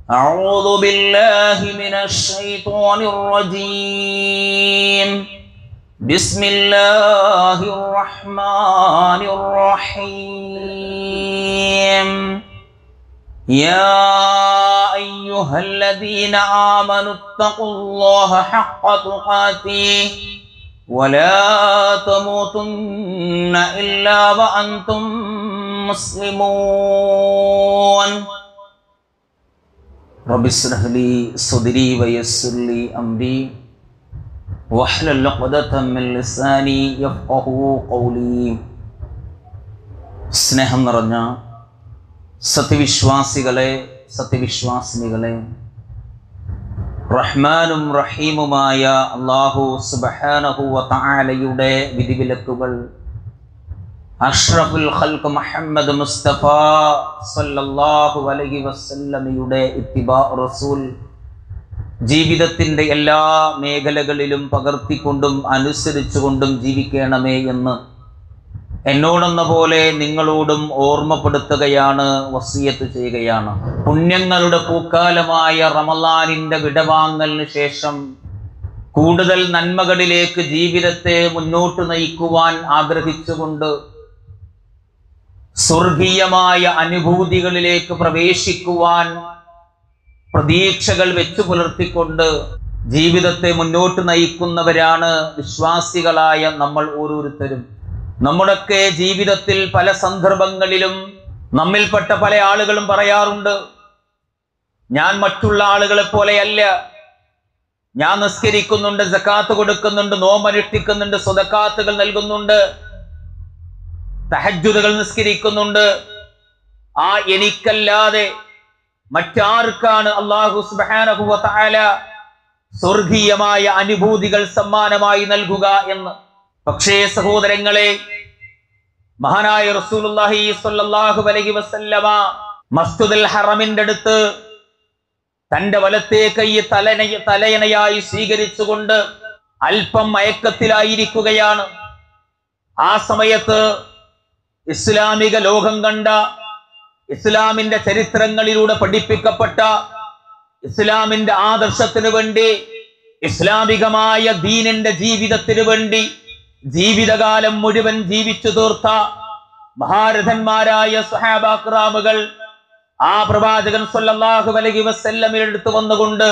أعوذ بالله من الشيطان الرجيم بسم الله الرحمن الرحيم يا أيها الذين آمنوا اتقوا الله حق تقاته ولا تموتن إلا وأنتم مسلمون رب اشرح لي صدري ويسر لي أمري واحلل عقدة من لساني يفقه قولي സ്നേഹം നിറഞ്ഞ സത്യവിശ്വാസികളെ സത്യവിശ്വാസിനികളെ റഹ്മാനും റഹീമുമായ അള്ളാഹു സുബഹാനഹു തആലയുടെ വിധിവിലക്കുകൾ അഷ്റഫുൽ ഖൽഖ് മുഹമ്മദ് മുസ്തഫ സല്ലല്ലാഹു അലൈഹി വസല്ലമയുടെ ഇത്തിബാ റസൂൽ ജീവിതത്തിൻ്റെ എല്ലാ മേഖലകളിലും പകർത്തിക്കൊണ്ടും അനുസരിച്ചുകൊണ്ടും ജീവിക്കണമേ എന്ന് എന്നോടെന്ന പോലെ നിങ്ങളോടും ഓർമ്മപ്പെടുത്തുകയാണ് വസിയത്ത് ചെയ്യുകയാണ് പുണ്യങ്ങളുടെ പൂക്കാലമായ റമലാനിന്റെ വിടവാങ്ങലിന് ശേഷം കൂടുതൽ നന്മകളിലേക്ക് ജീവിതത്തെ മുന്നോട്ട് നയിക്കുവാൻ ആഗ്രഹിച്ചുകൊണ്ട് സ്വർഗീയമായ അനുഭൂതികളിലേക്ക് പ്രവേശിക്കുവാൻ പ്രതീക്ഷകൾ വെച്ചു പുലർത്തിക്കൊണ്ട് ജീവിതത്തെ മുന്നോട്ട് നയിക്കുന്നവരാണ് വിശ്വാസികളായ നമ്മൾ ഓരോരുത്തരും നമ്മുടെയൊക്കെ ജീവിതത്തിൽ പല സന്ദർഭങ്ങളിലും നമ്മിൽപ്പെട്ട പല ആളുകളും പറയാറുണ്ട് ഞാൻ മറ്റുള്ള ആളുകളെ പോലെയല്ല ഞാൻ നിസ്കരിക്കുന്നുണ്ട് ജക്കാത്ത് കൊടുക്കുന്നുണ്ട് നോമനുഷ്ഠിക്കുന്നുണ്ട് സ്വതക്കാത്തുകൾ നൽകുന്നുണ്ട് തഹജുദുകൾ നിസ്കരിക്കുന്നുണ്ട് ആ എനിക്കല്ലാതെ മറ്റാർക്കാണ് അള്ളാഹു സുബ്ഹാനഹു വ തആല സ്വർഗീയമായ അനുഭൂതികൾ സമ്മാനമായി നൽകുക എന്ന് പക്ഷേ സഹോദരങ്ങളെ മഹാനായ റസൂലുള്ളാഹി സ്വല്ലല്ലാഹു അലൈഹി വസല്ലമ മസ്ജിദുൽ ഹറമിന്റെ അടുത്ത് തന്റെ വലത്തേ കൈ തലനയ തലയണയായി സ്വീകരിച്ചുകൊണ്ട് അല്പം മയക്കത്തിലായിരിക്കുകയാണ് ആ സമയത്ത് ഇസ്ലാമിക ലോകം കണ്ട ഇസ്ലാമിന്റെ ചരിത്രങ്ങളിലൂടെ പഠിപ്പിക്കപ്പെട്ട ഇസ്ലാമിന്റെ ആദർശത്തിന് വേണ്ടി ഇസ്ലാമികമായ ദീനിന്റെ ജീവിതത്തിന് വേണ്ടി ജീവിതകാലം മുഴുവൻ ജീവിച്ചു തീർത്ത മഹാരഥന്മാരായ സുഹാബാക്രാമുകൾ ആ പ്രവാചകൻ സല്ലല്ലാഹു അലൈഹി വസല്ലമയുടെ അടുത്ത് വന്നുകൊണ്ട്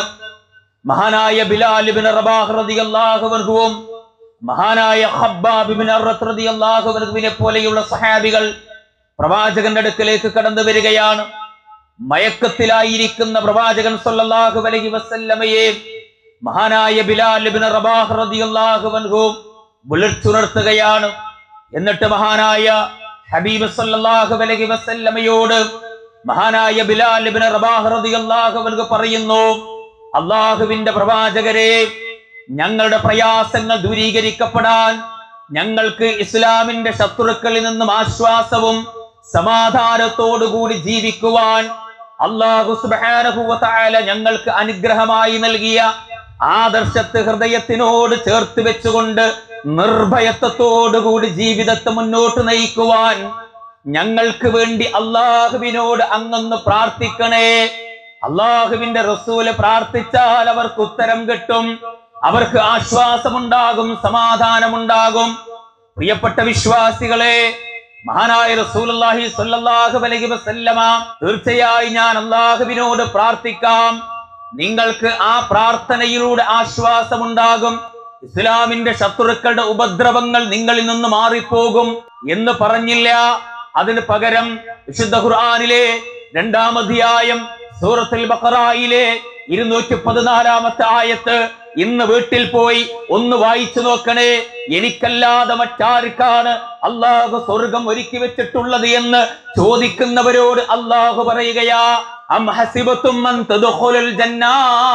മഹാനായ ബിലാൽ ഇബ്നു റബാഹ് റളിയല്ലാഹു അൻഹുവും മഹാനായ ഹബ്ബാബ് ഇബ്നു അർറത്ത് റളിയല്ലാഹു അൻഹുവിനെ പോലെയുള്ള സഹാബികൾ പ്രവാചകന്റെ അടുക്കലേക്ക് കടന്നു വരികയാണ് മയക്കത്തിലായിരിക്കുന്ന പ്രവാചകൻ സല്ലല്ലാഹു അലൈഹി വസല്ലമയെ മഹാനായ ബിലാൽ ഇബ്നു റബാഹ് റളിയല്ലാഹു അൻഹു വിളിച്ചുണർത്തുകയാണ് എന്നിട്ട് മഹാനായ ഹബീബ് സല്ലല്ലാഹു അലൈഹി വസല്ലമയോട് മഹാനായ ബിലാൽ ഇബ്നു റബാഹ് റളിയല്ലാഹു അൻഹു പറയുന്നു അള്ളാഹുവിന്റെ പ്രവാചകരെ ഞങ്ങളുടെ പ്രയാസങ്ങൾ ദൂരീകരിക്കപ്പെടാൻ ഞങ്ങൾക്ക് ഇസ്ലാമിന്റെ ശത്രുക്കളിൽ നിന്നും ആശ്വാസവും സമാധാനത്തോടുകൂടി ജീവിക്കുവാൻ അള്ളാഹു സുബ്ഹാനഹു വ തആല ഞങ്ങൾക്ക് അനുഗ്രഹമായി നൽകിയ ആദർശത്തെ ഹൃദയത്തിനോട് ചേർത്ത് വെച്ചുകൊണ്ട് നിർഭയത്വത്തോടുകൂടി ജീവിതത്തെ മുന്നോട്ട് നയിക്കുവാൻ ഞങ്ങൾക്ക് വേണ്ടി അള്ളാഹുവിനോട് അങ്ങൊന്ന് പ്രാർത്ഥിക്കണേ അള്ളാഹുവിന്റെ റസൂല് പ്രാർത്ഥിച്ചാൽ അവർക്ക് ഉത്തരം കിട്ടും അവർക്ക് ആശ്വാസമുണ്ടാകും സമാധാനമുണ്ടാകും പ്രിയപ്പെട്ട വിശ്വാസികളെ മഹാനായ റസൂലുള്ളാഹി സ്വല്ലല്ലാഹു അലൈഹി വസല്ലമ തീർച്ചയായും ഞാൻ അള്ളാഹുവിനോട് പ്രാർത്ഥിക്കാം നിങ്ങൾക്ക് ആ പ്രാർത്ഥനയിലൂടെ ആശ്വാസമുണ്ടാകും ഇസ്ലാമിന്റെ ശത്രുക്കളുടെ ഉപദ്രവങ്ങൾ നിങ്ങളിൽ നിന്ന് മാറിപ്പോകും എന്ന് പറഞ്ഞില്ല അതിന് പകരം വിശുദ്ധ ഖുർആനിലെ രണ്ടാം അധ്യായം സൂറത്തുൽ ബഖറയിലെ ഇരുന്നൂറ്റി പതിനാലാമത്തെ ആയത്ത് ഇന്ന് വീട്ടിൽ പോയി ഒന്ന് വായിച്ചു നോക്കണേ എനിക്കല്ലാതെ മറ്റാർക്കാണ് അള്ളാഹു സ്വർഗം ഒരുക്കി വെച്ചിട്ടുള്ളത് എന്ന് ചോദിക്കുന്നവരോട് അള്ളാഹു പറയുകയാ അം ഹസിബത്തും അൻ തദ്ഖുലുൽ ജന്നാ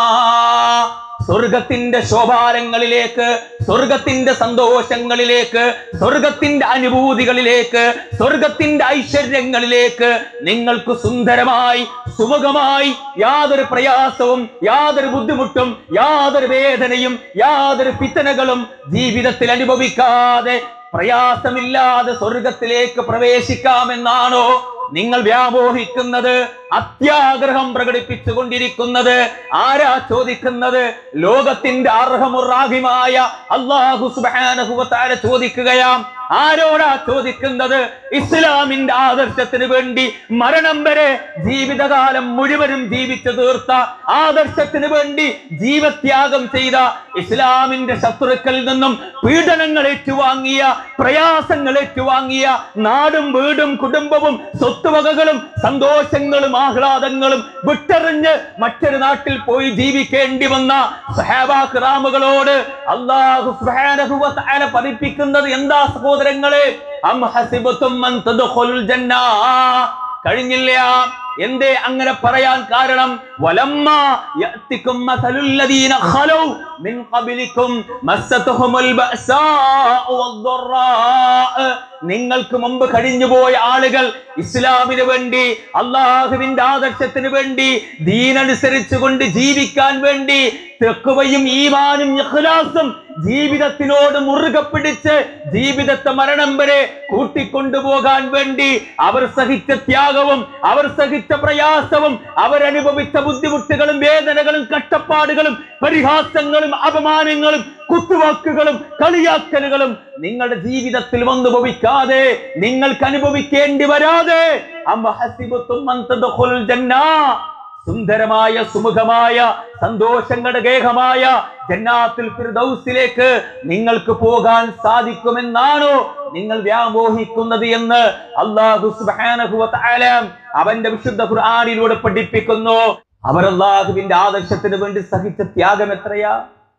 സ്വർഗത്തിന്റെ ശോഭാരങ്ങളിലേക്ക് സ്വർഗത്തിന്റെ സന്തോഷങ്ങളിലേക്ക് സ്വർഗത്തിന്റെ അനുഭൂതികളിലേക്ക് സ്വർഗത്തിന്റെ ഐശ്വര്യങ്ങളിലേക്ക് നിങ്ങൾക്ക് സുന്ദരമായി സുമുഖമായി യാതൊരു പ്രയാസവും യാതൊരു ബുദ്ധിമുട്ടും യാതൊരു വേദനയും യാതൊരു പിത്തനകളും ജീവിതത്തിൽ അനുഭവിക്കാതെ പ്രയാസമില്ലാതെ സ്വർഗത്തിലേക്ക് പ്രവേശിക്കാമെന്നാണോ നിങ്ങൾ വ്യാമോഹിക്കുന്നത് അത്യാഗ്രഹം പ്രകടിപ്പിച്ചുകൊണ്ടിരിക്കുന്നത് ആരാ ചോദിക്കുന്നത് ലോകത്തിന്റെ അർഹമുറാഹിമായ അള്ളാഹു സുബ്ഹാനഹു വ തആല ചോദിക്കുകയാം ആരോടാ ചോദിക്കുന്നത് ഇസ്ലാമിന്റെ ആദർശത്തിന് വേണ്ടി മരണം വരെ ജീവിതകാലം മുഴുവനും ജീവിച്ചു തീർത്ത ആദർശത്തിന് വേണ്ടി ജീവത്യാഗം ചെയ്ത ഇസ്ലാമിന്റെ ശത്രുക്കളിൽ നിന്നും പീഡനങ്ങൾ ഏറ്റുവാങ്ങിയ പ്രയാസങ്ങൾ ഏറ്റുവാങ്ങിയ നാടും വീടും കുടുംബവും സ്വത്തുവകകളും സന്തോഷങ്ങളും ആഹ്ലാദങ്ങളും വിട്ടെറിഞ്ഞ് മറ്റൊരു നാട്ടിൽ പോയി ജീവിക്കേണ്ടി വന്ന സഹാബാക്രാമുകളോട് അള്ളാഹു സുബ്ഹാനഹു വ തആല പഠിപ്പിക്കുന്നത് എന്താ സഹോദരങ്ങളെ അം ഹസിബത്തും അൻ തദ്ഖുലുൽ ജന്ന കഴിഞ്ഞില്ല എന്തേ അങ്ങനെ പറയാൻ കാരണം വലമ്മ യഅതികും മസലുൽ ലദീന ഖലൗ മിൻ ഖബലികും മസ്സതുഹുമുൽ ബഅസാഉ വദ്ദറാഅ നിങ്ങൾക്ക് മുമ്പ് കഴിഞ്ഞുപോയ ആളുകൾ ഇസ്ലാമിന് വേണ്ടി അള്ളാഹുവിന്റെ ആദർശത്തിന് വേണ്ടി ദീനനുസരിച്ചു കൊണ്ട് ജീവിക്കാൻ വേണ്ടി തെക്കുവയും ഈമാനും ഇഖ്ലാസും ജീവിതത്തിനോട് മുറുകെ പിടിച്ച് ജീവിതത്തെ മരണം വരെ കൂട്ടിക്കൊണ്ടുപോകാൻ വേണ്ടി അവർ സഹിച്ച ത്യാഗവും അവർ സഹിച്ച പ്രയാസവും അവരനുഭവിച്ച ബുദ്ധിമുട്ടുകളും വേദനകളും കഷ്ടപ്പാടുകളും പരിഹാസങ്ങളും അപമാനങ്ങളും കുത്തുവാക്കുകളും കളിയാക്കലുകളും നിങ്ങളുടെ ജീവിതത്തിൽ വന്നു ഭവിക്കാതെ നിങ്ങൾക്ക് അനുഭവിക്കേണ്ടി വരാതെ അമ്മ ഹസിബത്തും അൻ തദ്ഖുലുൽ ജന്ന സുന്ദരമായ സുമുഖമായ സന്തോഷങ്ങളുടെ ഗേഹമായ ജന്നാത്തിൽ ഫിർദൗസിലേക്ക് നിങ്ങൾക്ക് പോകാൻ സാധിക്കുമെന്നാണോ നിങ്ങൾ വ്യാമോഹിക്കുന്നത് എന്ന് അള്ളാഹു സുബ്ഹാനഹു വ തആല അവന്റെ വിശുദ്ധ ഖുർആനിലൂടെ പഠിപ്പിക്കുന്നു അവർ അള്ളാഹുവിന്റെ ആദർശത്തിന് വേണ്ടി സഹിച്ച ത്യാഗം എത്രയാ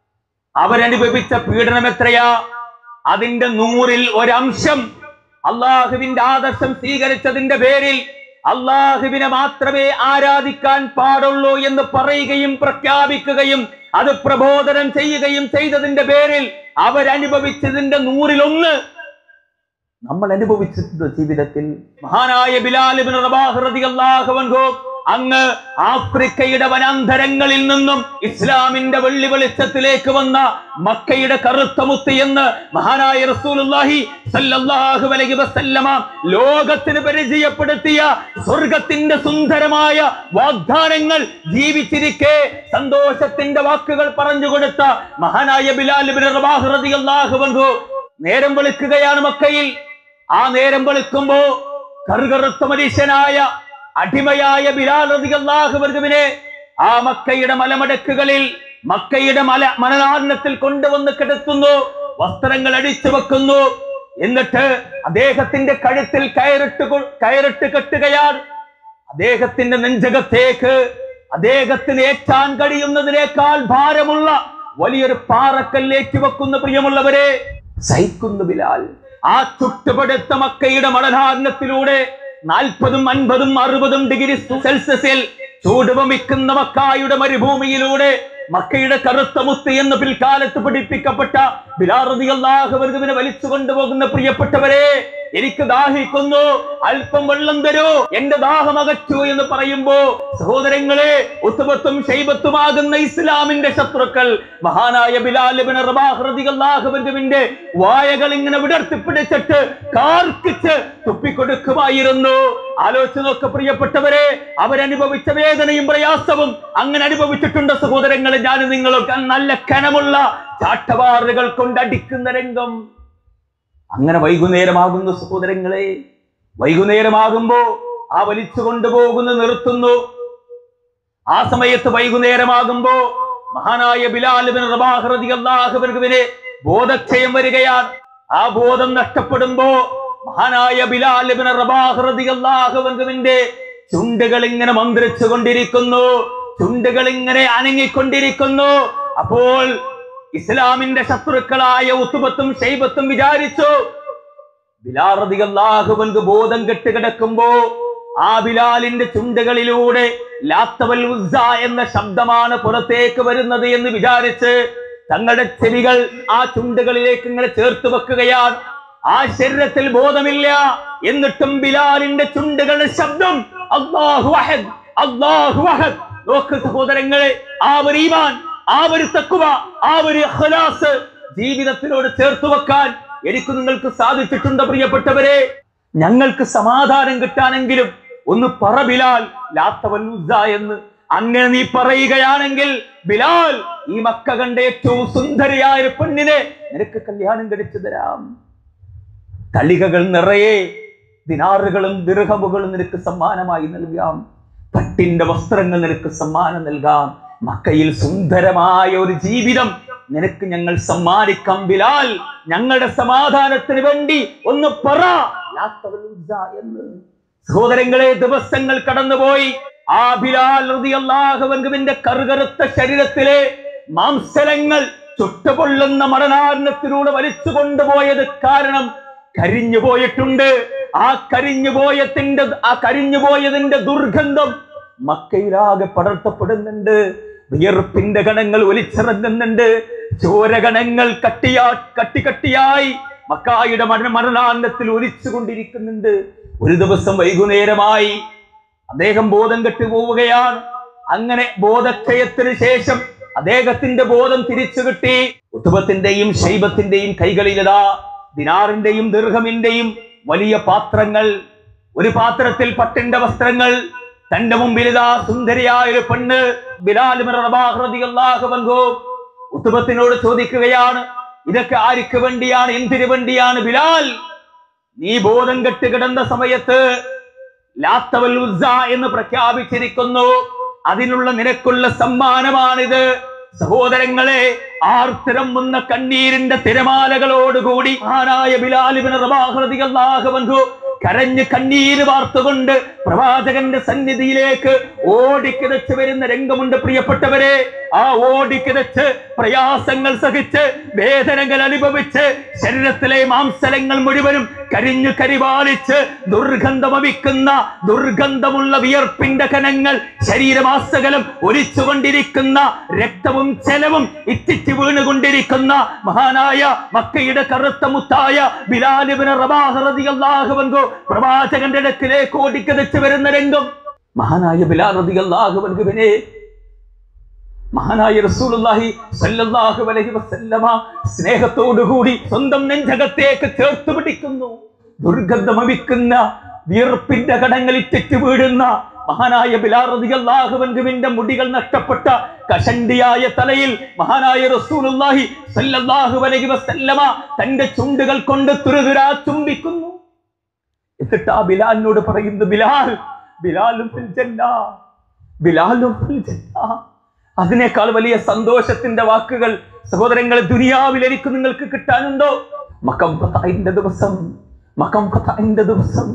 അവരനുഭവിച്ച പീഡനം എത്രയാ അതിന്റെ നൂറിൽ ഒരംശം അള്ളാഹുവിന്റെ ആദർശം സ്വീകരിച്ചതിന്റെ പേരിൽ അള്ളാഹുവിനെ മാത്രമേ ആരാധിക്കാൻ പാടുള്ളൂ എന്ന് പറയുകയും പ്രഖ്യാപിക്കുകയും അത് പ്രബോധനം ചെയ്യുകയും ചെയ്തതിന്റെ പേരിൽ അവരനുഭവിച്ചതിന്റെ നൂറിലൊന്ന് നമ്മൾ അനുഭവിച്ചിട്ടുണ്ട് ജീവിതത്തിൽ മഹാനായ ബിലാലിബിൻ റബാഹ് റളിയല്ലാഹു അൻഹു അങ്ങ് ആഫ്രിക്കയുടെ വനാന്തരങ്ങളിൽ നിന്നും ഇസ്ലാമിന്റെ വെള്ളി വെളിച്ചത്തിലേക്ക് വന്ന മക്കയുടെ കറുത്ത മുത്ത് എന്ന് മഹാനായ റസൂലുള്ളാഹി സല്ലല്ലാഹു അലൈഹി വസല്ലമ ലോകത്തിന് പരിചയപ്പെടുത്തിയ സ്വർഗത്തിന്റെ സുന്ദരമായ വാഗ്ദാനങ്ങൾ ജീവിച്ചിരിക്കെ സന്തോഷത്തിന്റെ വാക്കുകൾ പറഞ്ഞു കൊടുത്ത മഹാനായ ബിലാൽ ഇബ്നു റബാഹ് റളിയല്ലാഹു അൻഹു നേരം വെളുക്കുകയാണ് മക്കയിൽ ആ നേരം വെളുക്കുമ്പോ കറുകറുത്ത മനുഷ്യനായ അടിമയായ ബിലാൽ റളിയല്ലാഹു അൻഹുവിനെ ആ മക്കയുടെ മലമടക്കുകളിൽ മക്കയുടെ മല മലനാരണത്തിൽ കൊണ്ടുവന്ന് കിടത്തുന്നു വസ്ത്രങ്ങൾ അടിച്ചു വെക്കുന്നു എന്നിട്ട് അദ്ദേഹത്തിന്റെ കഴുത്തിൽ കയറിട്ട് കൊ- കയറിട്ട് കെട്ടുകയാണ് അദ്ദേഹത്തിന്റെ നെഞ്ചകത്തേക്ക് അദ്ദേഹത്തിന് ഏറ്റാൻ കഴിയുന്നതിനേക്കാൾ ഭാരമുള്ള വലിയൊരു പാറക്കല്ലേറ്റ് വെക്കുന്ന പ്രിയമുള്ളവരെ സഹിക്കുന്നു ബിലാൽ ആ ചുട്ടുപടുത്ത മക്കയുടെ മണനാരണത്തിലൂടെ നാൽപ്പതും അൻപതും അറുപതും ഡിഗ്രി സെൽഷ്യസിൽ ചൂടുവമിക്കുന്ന മക്കായുടെ മരുഭൂമിയിലൂടെ മക്കയുടെ കറുത്ത മുത്ത് എന്ന് പിൽക്കാലത്ത് പഠിപ്പിക്കപ്പെട്ട ബിലാറതിയല്ലാഹുവിനെ വലിച്ചു കൊണ്ടുപോകുന്ന പ്രിയപ്പെട്ടവരെ എനിക്ക് ദാഹിക്കുന്നു അല്പം വെള്ളം തരൂ എന്റെ ദാഹം അകറ്റൂ എന്ന് പറയുമ്പോ സഹോദരങ്ങളെ ഉത്തുബത്തും ശൈബത്തുമാകുന്ന ഇസ്ലാമിന്റെ ശത്രുക്കൾ മഹാനായ ബിലാലിബിന് റബാഹ്റതികല്ലാഹുവിന്റെ വായകൾ ഇങ്ങനെ വിടർത്തിപ്പിടിച്ചിട്ട് കാർക്കിച്ച് തുപ്പിക്കൊടുക്കുമായിരുന്നു ആലോചിച്ച് നോക്ക പ്രിയപ്പെട്ടവരെ അവരനുഭവിച്ച വേദനയും പ്രയാസവും അങ്ങനെ അനുഭവിച്ചിട്ടുണ്ട് സഹോദരങ്ങളെ ഞാൻ നിങ്ങളൊക്കെ നല്ല കനമുള്ള ചാട്ടവാറുകൾ കൊണ്ടടിക്കുന്ന രംഗം അങ്ങനെ വൈകുന്നേരമാകുന്നു സഹോദരങ്ങളെ വൈകുന്നേരമാകുമ്പോ ആ വലിച്ചു കൊണ്ടുപോകുന്ന നിർത്തുന്നു ആ സമയത്ത് വൈകുന്നേരമാകുമ്പോ മഹാനായ ബിലാലിബിൻ റബാഹ്റതിയല്ലാഹുവിനെ ബോധക്ഷയം വരികയാണ് ആ ബോധം നഷ്ടപ്പെടുമ്പോ മഹാനായ ബിലാലിബിൻ റബാഹ്റതിയല്ലാഹുവിന്റെ ചുണ്ടുകൾ ഇങ്ങനെ മന്ത്രിച്ചു കൊണ്ടിരിക്കുന്നു ചുണ്ടുകൾ ഇങ്ങനെ അനങ്ങിക്കൊണ്ടിരിക്കുന്നു അപ്പോൾ ഇസ്ലാമിന്റെ ശത്രുക്കളായ ഉത്തുബത്തും ഷൈബത്തും വിചാരിച്ചു ബിലാറതികല്ലാഹുവൻക്ക് ബോധം കെട്ട് കിടക്കുമ്പോ ആ ബിലാലിന്റെ ചുണ്ടുകളിലൂടെ ലാത്തവൽ ഉസ്സ എന്ന ശബ്ദമാണ് പുറത്തേക്ക് വരുന്നത് എന്ന് വിചാരിച്ച് തങ്ങളുടെ ചെവികൾ ആ ചുണ്ടുകളിലേക്ക് ഇങ്ങനെ ചേർത്ത് വെക്കുകയാണ് ആ ശരീരത്തിൽ ബോധമില്ല എന്നിട്ടും ബിലാലിന്റെ ചുണ്ടുകളുടെ ശബ്ദം അള്ളാഹു അഹദ് അള്ളാഹു അഹദ് നോക്ക് സഹോദരങ്ങളെ ആ ഒരു ഈമാൻ ആ ഒരു തക്കുവ ആ ഒരു ഖലാസ് ജീവിതത്തിനോട് ചേർത്ത് വെക്കാൻ എനിക്ക് നിങ്ങൾക്ക് സാധിച്ചിട്ടുണ്ട് പ്രിയപ്പെട്ടവരെ ഞങ്ങൾക്ക് സമാധാനം കിട്ടാനെങ്കിലും ഒന്ന് പറ ബിലാൽ ലാത്തവൽ ഉസ്സ എന്ന് അങ്ങനെ നീ പറയുകയാണെങ്കിൽ ബിലാൽ ഈ മക്ക കണ്ട ഏറ്റവും സുന്ദരിയായ ഒരു പെണ്ണിനെ നിനക്ക് കല്യാണം കഴിച്ചു തരാം തളികകൾ നിറയെ ദിനാറുകളും ദീർഘമുകളും നിനക്ക് സമ്മാനമായി നൽകാം പട്ടിന്റെ വസ്ത്രങ്ങൾ നിനക്ക് സമ്മാനം നൽകാം മക്കയിൽ സുന്ദരമായ ഒരു ജീവിതം നിനക്ക് ഞങ്ങൾ സമ്മാനിക്കാം ബിലാൽ ഞങ്ങളുടെ സമാധാനത്തിന് വേണ്ടി ഒന്ന് പറ ലാ തവലുദ്ദ എന്ന് സഹോദരങ്ങളെ ദിവസങ്ങൾ കടന്നുപോയി ആ ബിലാൽ റളിയല്ലാഹുവിന്റെ കറുകറുത്ത ശരീരത്തിലെ മാംസലങ്ങൾ ചുട്ടുപൊള്ളുന്ന മടനാരണത്തിലൂടെ വലിച്ചു കൊണ്ടുപോയത് കാരണം കരിഞ്ഞു പോയിട്ടുണ്ട് ആ കരിഞ്ഞു പോയതിന്റെ ആ കരിഞ്ഞു പോയതിന്റെ ദുർഗന്ധം മക്കയിലാകെ പടർത്തപ്പെടുന്നുണ്ട് വിയർപ്പിന്റെ ഗണങ്ങൾ ഒലിച്ചിറങ്ങുന്നുണ്ട് ചോരഗണങ്ങൾ കട്ടിയാ കട്ടി കട്ടിയായി മക്കായുടെ മരണ മരണാന്തത്തിൽ ഒലിച്ചു കൊണ്ടിരിക്കുന്നുണ്ട് ഒരു ദിവസം വൈകുന്നേരമായി അദ്ദേഹം ബോധം കെട്ടു പോവുകയാണ് അങ്ങനെ ബോധക്ഷയത്തിന് ശേഷം അദ്ദേഹത്തിന്റെ ബോധം തിരിച്ചു കിട്ടി ഉത്തുബത്തിന്റെയും ശൈബത്തിന്റെയും കൈകളിലിതാ ദിനാറിന്റെയും ദീർഘമിന്റെയും വലിയ പാത്രങ്ങൾ ഒരു പാത്രത്തിൽ പട്ടിന്റെ വസ്ത്രങ്ങൾ തന്റെ മുമ്പിൽ ഇതാ സുന്ദരിയായ ഒരു പെണ്ണ് ബിലാൽ ഇബ്നു റബാഹ് റളിയല്ലാഹു അൻഹു ഉത്തുബത്തിനോട് ചോദിക്കുകയാണ് ഇതൊക്കെ ആർക്ക് വേണ്ടിയാണ് എന്തിനു വേണ്ടിയാണ് ബിലാൽ നീ ബോധം കെട്ട് കിടന്ന സമയത്ത് ലാത്തവൽ ഉസ്സ എന്ന് പ്രഖ്യാപിച്ചിരിക്കുന്നു അതിനുള്ള നിനക്കുള്ള സമ്മാനമാണിത് സഹോദരങ്ങളെ ആർത്തിരമ്പുന്ന കണ്ണീരിന്റെ തിരമാലകളോടുകൂടി ആനായ ബിലാലിബിന് റബാഹൃതികല്ലാഹുവൻഹു കരഞ്ഞ് കണ്ണീര് വാർത്തുകൊണ്ട് പ്രവാചകന്റെ സന്നിധിയിലേക്ക് ഓടിക്കിതച്ച് വരുന്ന രംഗമുണ്ട് പ്രിയപ്പെട്ടവരെ ആ ഓടിക്കിതച്ച് പ്രയാസങ്ങൾ സഹിച്ച് വേദനകൾ അനുഭവിച്ച് ശരീരത്തിലെ മാംസലങ്ങൾ മുഴുവനും കരിഞ്ഞു കരിവാളിച്ച് ദുർഗന്ധമവിക്കുന്ന ദുർഗന്ധമുള്ള വിയർപ്പിന്റെ കനങ്ങൾ ശരീരമാസകലം ഒലിച്ചുകൊണ്ടിരിക്കുന്ന രക്തവും ചെലവും ഇറ്റിച്ച് വീണുകൊണ്ടിരിക്കുന്ന മഹാനായ മക്കയുടെ കറുത്ത മുത്തായ ബിലാലിബിന് റബാഹറതിയല്ലാഹുവൻകോ പ്രവാചകന്റെ ഇടക്കിലേക്ക് ഓടിക്കതച്ച് വരുന്ന രംഗം മഹാനായ ബിലാൽ റതിയല്ലാഹുവൻകുവിനെ മഹാനായ റസൂലുള്ളാഹി സല്ലല്ലാഹു അലൈഹി വസല്ലമ സ്നേഹത്തോടുകൂടി സ്വന്തം നെഞ്ചകത്തേക്ക് ചേർത്ത് പിടിക്കുന്നു ദുർഗന്ധമവിക്കുന്ന വിയർപ്പിന്റെ കടങ്ങളിൽ തെറ്റ് വീഴുന്ന മഹാനായ ബിലാൽ റളിയല്ലാഹുവിന്റെ മുടികൾ നഷ്ടപ്പെട്ട കഷണ്ടിയായ തലയിൽ മഹാനായ റസൂലുള്ളാഹി സല്ലല്ലാഹു അലൈഹി വസല്ലമ തന്റെ ചുണ്ടുകൾ കൊണ്ട് തുരുതുരാ ചുംബിക്കുന്നു എന്നിട്ട് ആ ബിലാലിനോട് പറയുന്നു ബിലാൽ ബിലാലും ഫിൽ ജന്ന ബിലാലും ഫിൽ ജന്ന അതിനേക്കാൾ വലിയ സന്തോഷത്തിന്റെ വാക്കുകൾ സഹോദരങ്ങളെ ദുനിയാവിൽ എനിക്ക് നിങ്ങൾക്ക് കിട്ടാനുണ്ടോ മക്കം ഫതായിന്റെ ദിവസം മക്കം ഫതായിന്റെ ദിവസം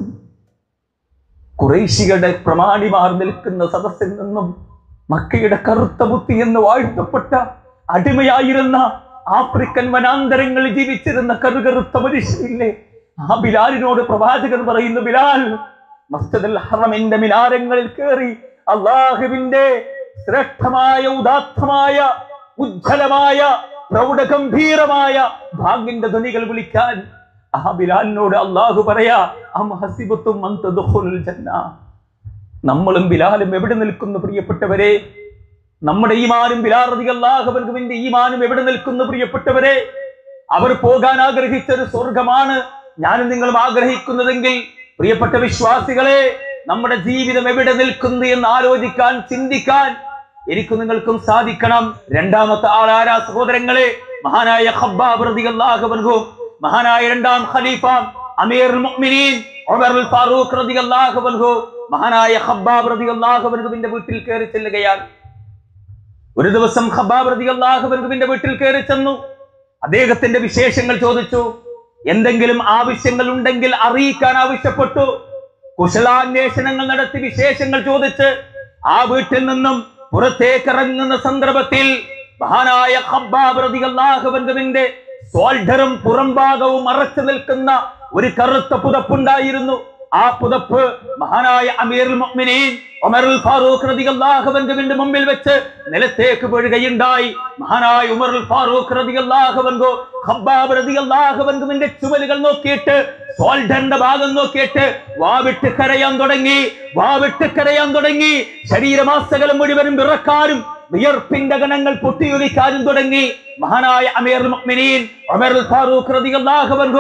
കുറേശികളുടെ പ്രമാണിമാർ നിൽക്കുന്ന സദസ്സിൽ നിന്നും മക്കയുടെ കറുത്ത ബുദ്ധി എന്ന് വാഴ്ത്തപ്പെട്ട അടിമയായിരുന്ന ആഫ്രിക്കൻ വനാന്തരങ്ങളിൽ ജീവിച്ചിരുന്ന കറുകറുത്ത മനുഷ്യരില്ലേ ആ ബിലാലിനോട് പ്രവാചകൻ പറയുന്നു ബിലാൽ മസ്ജിദുൽ ഹറമിന്റെ മിനാരങ്ങളിൽ കയറി അള്ളാഹുവിന്റെ ശ്രേഷ്ഠമായ ഉദാത്തമായ ഉജ്ജ്വലമായ പ്രൗഢഗംഭീരമായ ഭാഗ്യന്റെ ധ്വനികൾ വിളിക്കാൻ ആ ബിലാലിനോട് അള്ളാഹു പറയാ അം ഹസിബത്തും അൻ തദ്ഖുലുൽ ജന്ന നമ്മളും ബിലാലും എവിടെ നിൽക്കുന്നു പ്രിയപ്പെട്ടവരെ നമ്മുടെ ഈമാനും ബിലാറതികല്ലാഹുവിന്റെ ഈമാനും എവിടെ നിൽക്കുന്നു പ്രിയപ്പെട്ടവരെ അവർ പോകാൻ ആഗ്രഹിച്ച ഒരു സ്വർഗമാണ് ഞാനും നിങ്ങളും ആഗ്രഹിക്കുന്നതെങ്കിൽ പ്രിയപ്പെട്ട വിശ്വാസികളെ നമ്മുടെ ജീവിതം എവിടെ നിൽക്കുന്നു എന്ന് ആലോചിക്കാൻ ചിന്തിക്കാൻ എനിക്കും നിങ്ങൾക്കും സാധിക്കണം രണ്ടാമത്തെ ആളാരാ സഹോദരങ്ങളെ മഹാനായ ഖബ്ബാബ് റളിയല്ലാഹു അൻഹു മഹാനായ രണ്ടാം ഖലീഫ അമീർ മുഅ്മിനീൻ ഉമർ അൽ ഫാറൂഖ് റളിയല്ലാഹു അൻഹു മഹാനായ ഖബ്ബാബ് റളിയല്ലാഹു അൻഹുവിന്റെ വീട്ടിൽ കയറി ചെല്ലുകയാണ് ഒരു ദിവസം ഖബ്ബാബ് റളിയല്ലാഹു അൻഹുവിന്റെ വീട്ടിൽ കയറി ചെന്നു അദ്ദേഹത്തിന്റെ വിശേഷങ്ങൾ ചോദിച്ചു എന്തെങ്കിലും ആവശ്യങ്ങൾ ഉണ്ടെങ്കിൽ അറിയിക്കാൻ ആവശ്യപ്പെട്ടു കുശലാന്വേഷണങ്ങൾ നടത്തി വിശേഷങ്ങൾ ചോദിച്ച് ആ വീട്ടിൽ നിന്നും പുറത്തേക്ക് ഇറങ്ങുന്ന സന്ദർഭത്തിൽ മഹാനായ ഖബ്ബാബ് റളിയല്ലാഹുവിന്റെ സോൾഡറും പുറംഭാഗവും മറച്ചു നിൽക്കുന്ന ഒരു കറുത്ത പുതപ്പുണ്ടായിരുന്നു ആ പുതപ്പ് മഹാനായ അമീർ മുഅ്മിനീൻ ഉമറുൽ ഫാറൂഖ് റളിയല്ലാഹുവിന്റെ മുമ്പിൽ വെച്ച് നിലത്തേക്ക് വീഴുകയുണ്ടായി മഹാനായ ഉമറുൽ ഫാറൂഖ് റളിയല്ലാഹുവൻഹു ഖബ്ബാബ് റളിയല്ലാഹുവിന്റെ ചുമലുകൾ നോക്കിയിട്ട് സോൾഡറിന്റെ ഭാഗം നോക്കിയിട്ട് വാവിട്ട് കരയാൻ തുടങ്ങി വാവിട്ട് കരയാൻ തുടങ്ങി ശരീരമാസകലം മുഴുവനും വിറക്കാനും വിയർപ്പിന്റെ ഗണങ്ങൾ പൊട്ടിയൊലിക്കാനും തുടങ്ങി മഹാനായ അമീർ മുഅ്മിനീൻ ഉമറുൽ ഫാറൂഖ് റളിയല്ലാഹുവൻഹു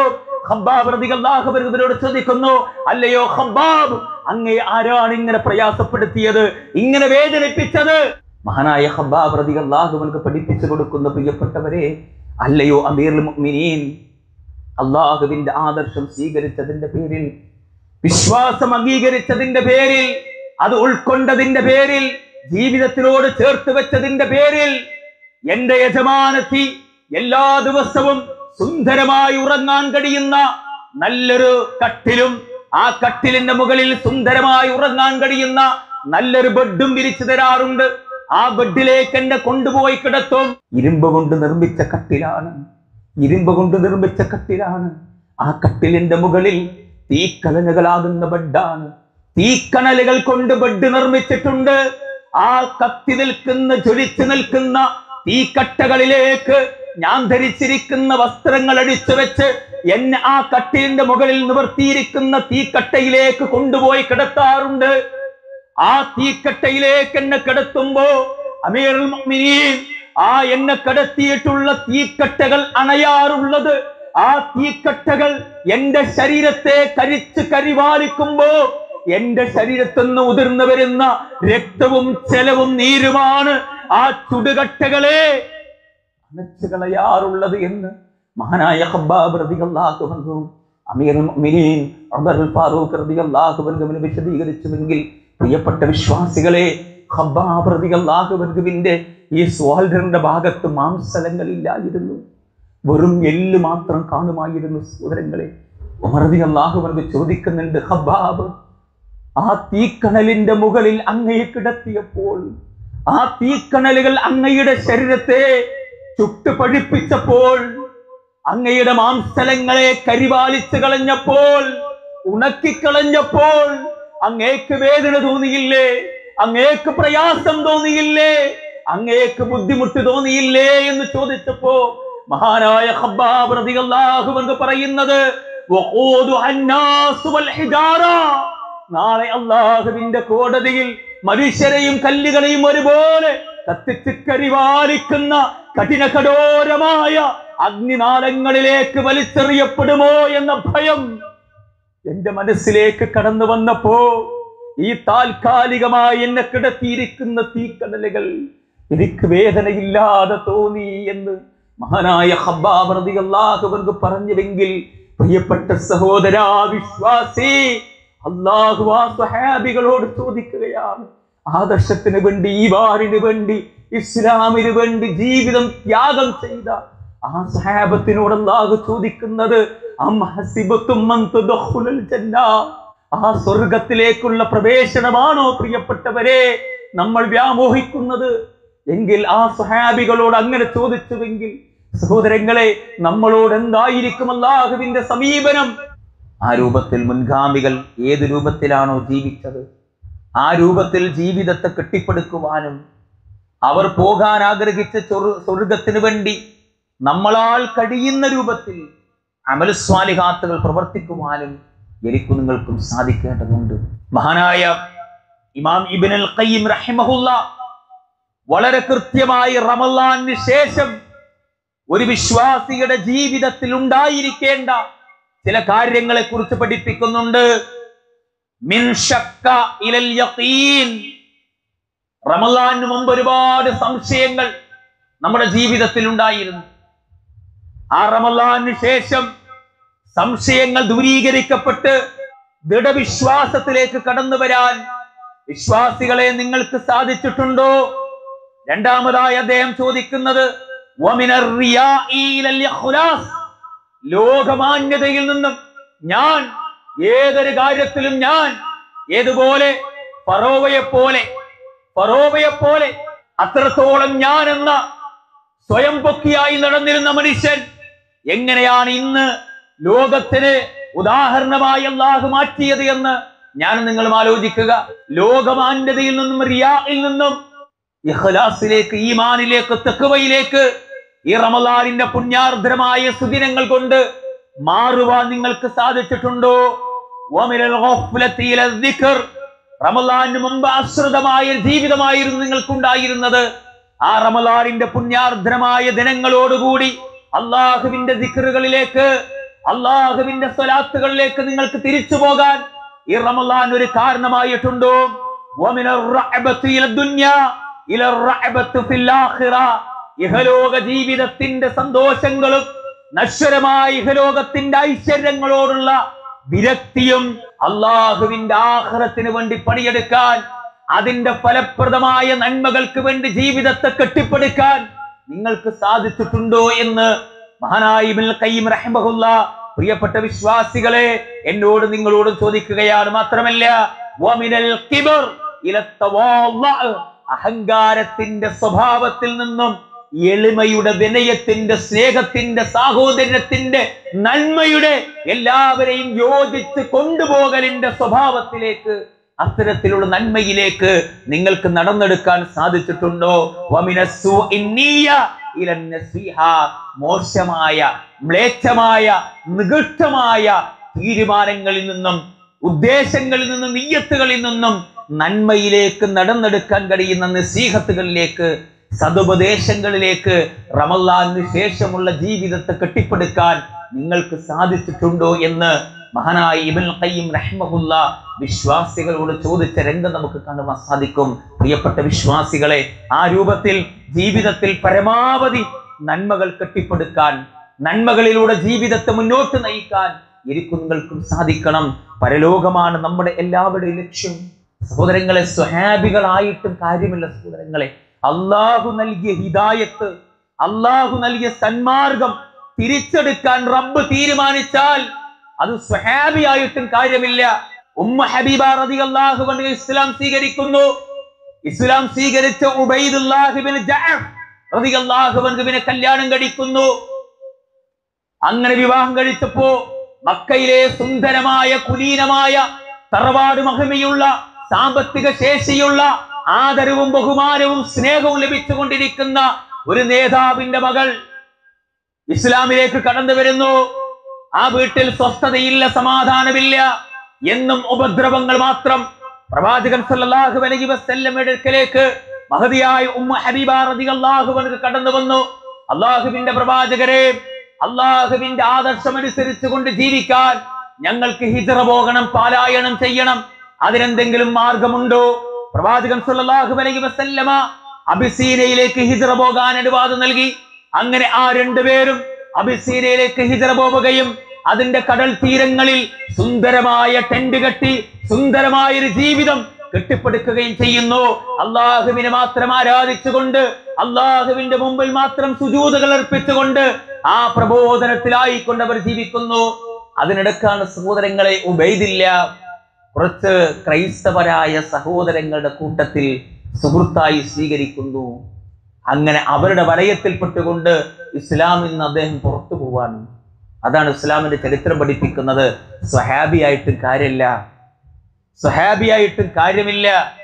ഖബ്ബാബ് റളിയല്ലാഹു അൻഹു ഇവരോട് ചോദിക്കുന്നു അല്ലയോ ഖബ്ബാബ് അങ്ങേ ആരാണ് ഇങ്ങനെ പ്രയാസപ്പെടുത്തിയത് ഇങ്ങനെ വേദനിപ്പിച്ചത് മഹാനായ ഖബ്ബാബ് റളിയല്ലാഹു അൻഹു പഠിപ്പിച്ചു കൊടുക്കുന്ന പ്രിയപ്പെട്ടവരെ അല്ലയോ അമീറുൽ മുഅ്മിനീൻ അള്ളാഹുവിന്റെ ആദർശം സ്വീകരിച്ചതിന്റെ പേരിൽ വിശ്വാസം അംഗീകരിച്ചതിന്റെ പേരിൽ അത് ഉൾക്കൊണ്ടതിന്റെ പേരിൽ ജീവിതത്തിനോട് ചേർത്ത് വെച്ചതിന്റെ പേരിൽ എന്റെ യജമാനത്തി എല്ലാ ദിവസവും സുന്ദരമായി ഉറങ്ങാൻ കഴിയുന്ന നല്ലൊരു കട്ടിലും ആ കട്ടിലിന്റെ മുകളിൽ സുന്ദരമായി ഉറങ്ങാൻ കഴിയുന്ന നല്ലൊരു ബെഡും വിരിച്ചു തരാറുണ്ട് ആ ബെഡിലേക്ക് എന്നെ കൊണ്ടുപോയി കിടത്തും ഇരുമ്പ് കൊണ്ട് നിർമ്മിച്ച കട്ടിലാണ് ഇരുമ്പ് കൊണ്ട് നിർമ്മിച്ച കട്ടിലാണ് ആ കട്ടിലിന്റെ മുകളിൽ തീക്കലനുകളാകുന്ന ബെഡാണ് തീക്കണലുകൾ കൊണ്ട് ബെഡ് നിർമ്മിച്ചിട്ടുണ്ട് ആ കത്തി നിൽക്കുന്ന ജ്വലിച്ചു നിൽക്കുന്ന തീക്കട്ടകളിലേക്ക് ഞാൻ ധരിച്ചിരിക്കുന്ന വസ്ത്രങ്ങൾ അടിച്ചു വെച്ച് എന്നെ ആ കട്ടിലിന്റെ മുകളിൽ നിവർത്തിയിരിക്കുന്ന തീക്കട്ടയിലേക്ക് കൊണ്ടുപോയി കിടത്താറുണ്ട് ആ തീക്കട്ടയിലേക്ക് എന്നെ കിടത്തുമ്പോ അമീറുൽ മുഅ്മിനീൻ ആ എന്നെ കടത്തിയിട്ടുള്ള തീക്കട്ടകൾ അണയാറുള്ളത് ആ തീക്കട്ടകൾ എന്റെ ശരീരത്തെ കരിച്ച് കരിവാലിക്കുമ്പോ എന്റെ ശരീരത്തിൽ നിന്ന് ഉതിർന്നു വരുന്ന രക്തവും ചെലവും നീരുമാണ് ആ ചുടുകട്ടകളെ അണച്ചു കളയാറുള്ളത് എന്ന് മഹാനായ ഹബ്ബാബ് റളിയല്ലാഹു അൻഹു അമീറുൽ മുഅ്മിനീൻ ഉമറുൽ ഫാറൂഖ് റളിയല്ലാഹു അൻഹുവിനെ വിശദീകരിച്ചുവെങ്കിൽ പ്രിയപ്പെട്ട വിശ്വാസികളെ ഹബ്ബാബ് റളിയല്ലാഹു അൻഹുവിന്റെ ഈ സ്വാൽഡറിന്റെ ഭാഗത്ത് മാംസലങ്ങളില്ലായിരുന്നു വെറും എല്ല് മാത്രം കാണുമായിരുന്നു സഹോദരങ്ങളെ ഉമർ റളിയല്ലാഹു അൻഹു ചോദിക്കുന്നുണ്ട് ഹബ്ബാബ് ആ തീക്കണലിന്റെ മുകളിൽ അങ്ങയെ കിടത്തിയപ്പോൾ ആ തീക്കണലുകൾ അങ്ങയുടെ ശരീരത്തെ ചുട്ടു പഴിപ്പിച്ചപ്പോൾ അങ്ങയുടെ മാംസലങ്ങളെ കരിവാലിച്ചു കളഞ്ഞപ്പോൾ ഉണക്കിക്കളഞ്ഞപ്പോൾ അങ്ങേക്ക് വേദന തോന്നിയില്ലേ അങ്ങേക്ക് പ്രയാസം തോന്നിയില്ലേ അങ്ങേക്ക് ബുദ്ധിമുട്ട് തോന്നിയില്ലേ എന്ന് ചോദിച്ചപ്പോ മഹാനായ ഖബ്ബാബ് റളിയല്ലാഹു അൻഹു പറയുന്നത് വഖൂദുഹ അന്നാസു വൽ ഹിജാറ നാളെ അള്ളാഹുവിന്റെ കോടതിയിൽ മനുഷ്യരെയും കല്ലുകളെയും ഒരുപോലെ കത്തിച്ച് കരിവാലിക്കുന്ന കഠിന കഠോരമായ അഗ്നിനാളങ്ങളിലേക്ക് വലിച്ചെറിയപ്പെടുമോ എന്ന ഭയം എന്റെ മനസ്സിലേക്ക് കടന്നു വന്നപ്പോ ഈ താൽക്കാലികമായി എന്നെ കിടത്തിയിരിക്കുന്ന തീക്കടലുകൾ എനിക്ക് വേദനയില്ലാതെ തോന്നി എന്ന് മഹാനായ ഹബ്ബാബ് റളിയല്ലാഹു അൻഹു പറഞ്ഞുവെങ്കിൽ പ്രിയപ്പെട്ട സഹോദരാ വിശ്വാസി അള്ളാഹു ആ സ്വഹാബികളോട് ചോദിക്കുകയാണ് ആദർശത്തിന് വേണ്ടി ഈ വാറിന് വേണ്ടി ഇസ്ലാമിന് വേണ്ടി ജീവിതം ത്യാഗം ചെയ്ത ആ സഹാബത്തിനോട് അള്ളാഹു ചോദിക്കുന്നത് അം ഹസിബത്തും അൻ തുദ്ഖുലുൽ ജന്ന ആ സ്വർഗത്തിലേക്കുള്ള പ്രവേശനമാണോ പ്രിയപ്പെട്ടവരെ നമ്മൾ വ്യാമോഹിക്കുന്നത് എങ്കിൽ ആ സ്വഹാബികളോട് അങ്ങനെ ചോദിച്ചുവെങ്കിൽ സഹോദരങ്ങളെ നമ്മളോട് എന്തായിരിക്കും അള്ളാഹുവിന്റെ സമീപനം ആ രൂപത്തിൽ മുൻഗാമികൾ ഏത് രൂപത്തിലാണോ ജീവിച്ചത് ആ രൂപത്തിൽ ജീവിതത്തെ കെട്ടിപ്പടുക്കുവാനും അവർ പോകാൻ ആഗ്രഹിച്ച ചൊറു സ്വർഗത്തിന് വേണ്ടി നമ്മളാൽ കഴിയുന്ന രൂപത്തിൽ അമലസ്വാലിഹാത്തുകൾ പ്രവർത്തിക്കുവാനും എനിക്കും നിങ്ങൾക്കും സാധിക്കേണ്ടതുണ്ട് മഹാനായ ഇമാം ഇബിൻ അൽ ഖയ്യിം റഹിമഹുല്ല വളരെ കൃത്യമായി റമലാന് ശേഷം ഒരു വിശ്വാസിയുടെ ജീവിതത്തിൽ ഉണ്ടായിരിക്കേണ്ട ചില കാര്യങ്ങളെ കുറിച്ച് പഠിപ്പിക്കുന്നുണ്ട് മിൻ ഷക്ക ഇലൽ യഖീൻ റമലാന് മുമ്പ് ഒരുപാട് സംശയങ്ങൾ നമ്മുടെ ജീവിതത്തിൽ ഉണ്ടായിരുന്നു ആ റമലാന് ശേഷം സംശയങ്ങൾ ദൂരീകരിക്കപ്പെട്ട് ദൃഢവിശ്വാസത്തിലേക്ക് കടന്നു വരാൻ വിശ്വാസികളെ നിങ്ങൾക്ക് സാധിച്ചിട്ടുണ്ടോ രണ്ടാമതായി അദ്ദേഹം ചോദിക്കുന്നത് വമിനർ റിയാഇ ഇലൽ ഇഖ്ലാസ്. ലോകമാന്യതയിൽ നിന്നും ഞാൻ ഏതൊരു കാര്യത്തിലും ഞാൻ ഏതുപോലെ ഫറോവയെ പോലെ ഫറോവയെ പോലെ അത്രത്തോളം ഞാൻ എന്ന സ്വയം പൊക്കിയായി നടന്നിരുന്ന മനുഷ്യൻ എങ്ങനെയാണ് ഇന്ന് ലോകത്തിന് ഉദാഹരണമായി അള്ളാഹു മാറ്റിയത് എന്ന് ഞാൻ നിങ്ങളും ആലോചിക്കുക ലോകമാന്യതയിൽ നിന്നും റിയായിൽ നിന്നും ഇഖ്ലാസിലേക്ക് ഈമാനിലേക്ക് തെക്കുവയിലേക്ക് ഈ റമലാനിന്റെ പുണ്യാർദ്രമായ സുദിനങ്ങൾ കൊണ്ട് മാറുവാൻ നിങ്ങൾക്ക് സാധിച്ചിട്ടുണ്ടോ വമിനൽ ഗഫ്ലത്തി ഇല ദിക്ർ. റമലാനിന് മുമ്പ് ആശ്രിതമായ ഒരു ജീവിതമായിരുന്നു നിങ്ങൾക്കുണ്ടായിരുന്നത് ആ റമലാനിന്റെ പുണ്യാർദ്രമായ ദിനങ്ങളോടുകൂടി അള്ളാഹുവിന്റെ ദിക്റുകളിലേക്ക് അള്ളാഹുവിന്റെ സ്വലാത്തുകളിലേക്ക് നിങ്ങൾക്ക് തിരിച്ചു പോകാൻ ഈ റമലാൻ ഒരു കാരണമായിട്ടുണ്ടോ ومن الرعبة إلى الدنيا إلى الرعبة في الآخرة. ഇഹലോക ജീവിതത്തിന്റെ സന്തോഷങ്ങളും നശ്വരമായ ഇഹലോകത്തിന്റെ ഐശ്വര്യങ്ങളോടുള്ള വിരക്തിയും അള്ളാഹുവിന്റെ ആഹ്റത്തിന് വേണ്ടി പണിയെടുക്കാൻ അതിന്റെ ഫലപ്രദമായ നന്മകൾക്ക് വേണ്ടി ജീവിതത്തെ കെട്ടിപ്പടുക്കാൻ നിങ്ങൾക്ക് സാധിച്ചിട്ടുണ്ടോ എന്ന് മഹാനായി ഇബ്നുൽ ഖയ്യിം റഹിമഹുല്ല പ്രിയപ്പെട്ട വിശ്വാസികളെ എന്നോട് നിങ്ങളോട് ചോദിക്കുകയാണ് മാത്രമല്ല വമിനൽ കിബർ ഇല തവാളഅ്. അഹങ്കാരത്തിന്റെ സ്വഭാവത്തിൽ നിന്നും എളിമയുടെ വിനയത്തിന്റെ സ്നേഹത്തിന്റെ സാഹോദര്യത്തിന്റെ നന്മയുടെ എല്ലാവരെയും യോജിച്ച് കൊണ്ടുപോകലിന്റെ സ്വഭാവത്തിലേക്ക് അത്തരത്തിലുള്ള നന്മയിലേക്ക് നിങ്ങൾക്ക് നടന്നെടുക്കാൻ സാധിച്ചിട്ടുണ്ടോ വമിനസ്സു ഇന്നീയ ഇലൻ നസീഹ. മോശമായ മ്ലേച്ഛമായ നികൃഷ്ടമായ തീരുമാനങ്ങളിൽ നിന്നും ഉദ്ദേശങ്ങളിൽ നിന്നും നീയത്തുകളിൽ നിന്നും നന്മയിലേക്ക് നടന്നെടുക്കാൻ കഴിയുന്ന നസീഹത്തുകളിലേക്ക് സതുപദേശങ്ങളിലേക്ക് റമല്ലാന് ശേഷമുള്ള ജീവിതത്തെ കെട്ടിപ്പടുക്കാൻ നിങ്ങൾക്ക് സാധിച്ചിട്ടുണ്ടോ എന്ന് മഹാനായ ഇബൻ ഖയ്യിം റഹ്മഹുല്ല വിശ്വാസികളോട് ചോദിച്ച രംഗം നമുക്ക് കാണുവാൻ സാധിക്കും പ്രിയപ്പെട്ട വിശ്വാസികളെ ആ രൂപത്തിൽ ജീവിതത്തിൽ പരമാവധി നന്മകൾ കെട്ടിപ്പടുക്കാൻ നന്മകളിലൂടെ ജീവിതത്തെ മുന്നോട്ട് നയിക്കാൻ എനിക്കും നിങ്ങൾക്കും സാധിക്കണം പരലോകമാണ് നമ്മുടെ എല്ലാവരുടെയും ലക്ഷ്യം സഹോദരങ്ങളെ സ്വഹാബികളായിട്ടും കാര്യമില്ല സഹോദരങ്ങളെ അള്ളാഹു നൽകിയ ഹിദായത്ത് അള്ളാഹു നൽകിയ സന്മാർഗം തിരിച്ചെടുക്കാൻ റബ്ബ് തീരുമാനിച്ചാൽ അത് സ്വഹാബിയായിട്ടും കാര്യമില്ല ഉമ്മ ഹബീബ റളിയല്ലാഹു അൻഹ ഇസ്ലാം സ്വീകരിക്കുന്നു ഇസ്ലാം സ്വീകരിച്ച ഉബൈദുല്ലാഹിബിൻ ജഅഫ് റളിയല്ലാഹു അൻഹുവിനെ കല്യാണം കഴിക്കുന്നു അങ്ങനെ വിവാഹം കഴിച്ചപ്പോ മക്കയിലെ സുന്ദരമായ കുലീനമായ തറവാട് മഹിമയുള്ള സാമ്പത്തിക ശേഷിയുള്ള ആദരവും ബഹുമാനവും സ്നേഹവും ലഭിച്ചുകൊണ്ടിരിക്കുന്ന ഒരു നേതാവിന്റെ മകൾ ഇസ്ലാമിലേക്ക് കടന്നു വരുന്നു ആ വീട്ടിൽ സ്വസ്ഥതയില്ല സമാധാനമില്ല എന്നും ഉപദ്രവങ്ങൾ മാത്രം പ്രവാചകൻ സല്ലല്ലാഹു അലൈഹി വസല്ലമയുടെ അടുക്കലേക്ക് മഹതിയായ ഉമ്മ ഹബീബ റളിയല്ലാഹു അൻഹ കടന്നു വന്നു അള്ളാഹുവിന്റെ പ്രവാചകരെ അള്ളാഹുവിന്റെ ആദർശം അനുസരിച്ചുകൊണ്ട് ജീവിക്കാൻ ഞങ്ങൾക്ക് ഹിജറ പോകണം പാലായനം ചെയ്യണം അതിനെന്തെങ്കിലും മാർഗമുണ്ടോ പ്രവാചകൻ സല്ലല്ലാഹു അലൈഹി വസല്ലമ അബിസീനയിലേക്ക് ഹിജറ പോകാൻ അനുവാദം നൽകി അങ്ങനെ ആ രണ്ടുപേരും അബിസീനയിലേക്ക് ഹിജറ പോവുകയും അതിന്റെ കടൽ തീരങ്ങളിൽ സുന്ദരമായ ടെന്റ് കെട്ടി സുന്ദരമായ ഒരു ജീവിതം കെട്ടിപ്പടുക്കുകയും ചെയ്യുന്നു അള്ളാഹുവിനെ മാത്രം ആരാധിച്ചുകൊണ്ട് അള്ളാഹുവിന്റെ മുമ്പിൽ മാത്രം സുജൂതുകൾ അർപ്പിച്ചുകൊണ്ട് ആ പ്രബോധനത്തിലായിക്കൊണ്ട് അവർ ജീവിക്കുന്നു അതിനിടക്കാണ് സഹോദരങ്ങളെ ഉബൈദില്ല കുറച്ച് ക്രൈസ്തവരായ സഹോദരങ്ങളുടെ കൂട്ടത്തിൽ സുഹൃത്തായി സ്വീകരിക്കുന്നു അങ്ങനെ അവരുടെ വലയത്തിൽപ്പെട്ടുകൊണ്ട് ഇസ്ലാമിൽ നിന്ന് അദ്ദേഹം പുറത്തു പോവാൻ അതാണ് ഇസ്ലാമിന്റെ ചരിത്രം പഠിപ്പിക്കുന്നത് സ്വഹാബിയായിട്ടും കാര്യമില്ല സ്വഹാബിയായിട്ടും കാര്യമില്ല